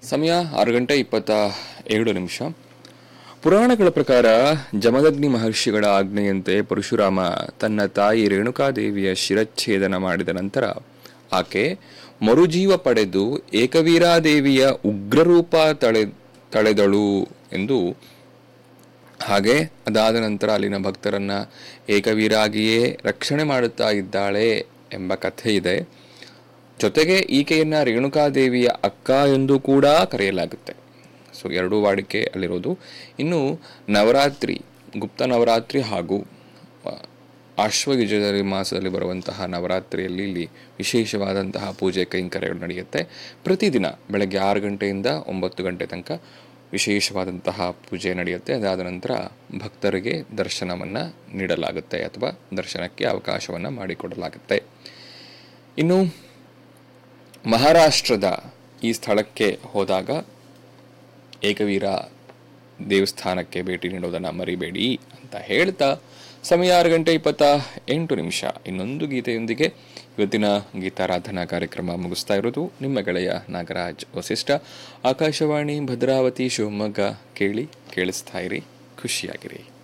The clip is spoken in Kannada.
ಸಮಯ ಆರು ಗಂಟೆ ಇಪ್ಪತ್ತ ಎರಡು ನಿಮಿಷ ಪುರಾಣಗಳ ಪ್ರಕಾರ ಜಮದಗ್ನಿ ಮಹರ್ಷಿಗಳ ಆಜ್ಞೆಯಂತೆ ಪರಶುರಾಮ ತನ್ನ ತಾಯಿ ರೇಣುಕಾದೇವಿಯ ಶಿರಚ್ಛೇದನ ಮಾಡಿದ ನಂತರ ಆಕೆ ಮರುಜೀವ ಪಡೆದು ಏಕವೀರಾದೇವಿಯ ಉಗ್ರರೂಪ ತಳೆ ತಳೆದಳು ಎಂದು ಹಾಗೆ ಅದಾದ ನಂತರ ಅಲ್ಲಿನ ಭಕ್ತರನ್ನ ಏಕವೀರಾಗಿಯೇ ರಕ್ಷಣೆ ಮಾಡುತ್ತಾ ಇದ್ದಾಳೆ ಎಂಬ ಕಥೆ ಇದೆ ಜೊತೆಗೆ ಈಕೆಯನ್ನ ರೇಣುಕಾದೇವಿಯ ಅಕ್ಕ ಎಂದು ಕೂಡ ಕರೆಯಲಾಗುತ್ತೆ ಸೊ ಎರಡೂ ವಾಡಿಕೆ ಅಲ್ಲಿರೋದು ಇನ್ನು ನವರಾತ್ರಿ ಗುಪ್ತ ನವರಾತ್ರಿ ಹಾಗೂ ಆ, ಆಶ್ವಯುಜ ಮಾಸದಲ್ಲಿ ಬರುವಂತಹ ನವರಾತ್ರಿಯಲ್ಲಿ ಇಲ್ಲಿ ವಿಶೇಷವಾದಂತಹ ಪೂಜೆ ಕೈಂಕರ್ಯಗಳು ನಡೆಯುತ್ತೆ ಪ್ರತಿದಿನ ಬೆಳಗ್ಗೆ ಆರು ಗಂಟೆಯಿಂದ ಒಂಬತ್ತು ಗಂಟೆ ತನಕ ವಿಶೇಷವಾದಂತಹ ಪೂಜೆ ನಡೆಯುತ್ತೆ ಅದಾದ ನಂತರ ಭಕ್ತರಿಗೆ ದರ್ಶನವನ್ನು ನೀಡಲಾಗುತ್ತೆ ಅಥವಾ ದರ್ಶನಕ್ಕೆ ಅವಕಾಶವನ್ನು ಮಾಡಿಕೊಡಲಾಗುತ್ತೆ ಇನ್ನು ಮಹಾರಾಷ್ಟ್ರದ ಈ ಸ್ಥಳಕ್ಕೆ ಹೋದಾಗ ಏಕವೀರ ದೇವಸ್ಥಾನಕ್ಕೆ ಭೇಟಿ ನೀಡೋದನ್ನು ಮರಿಬೇಡಿ ಅಂತ ಹೇಳ್ತಾ ಸಮಯ ಆರು ಗಂಟೆ ಇಪ್ಪತ್ತ ಎಂಟು ನಿಮಿಷ ಇನ್ನೊಂದು ಗೀತೆಯೊಂದಿಗೆ ಇವತ್ತಿನ ಗೀತಾರಾಧನಾ ಕಾರ್ಯಕ್ರಮ ಮುಗಿಸ್ತಾ ಇರೋದು ನಿಮ್ಮ ಗೆಳೆಯ ನಾಗರಾಜ್ ವಸಿಷ್ಠ ಆಕಾಶವಾಣಿ ಭದ್ರಾವತಿ ಶಿವಮೊಗ್ಗ ಕೇಳಿ ಕೇಳಿಸ್ತಾ ಇರಿ ಖುಷಿಯಾಗಿರಿ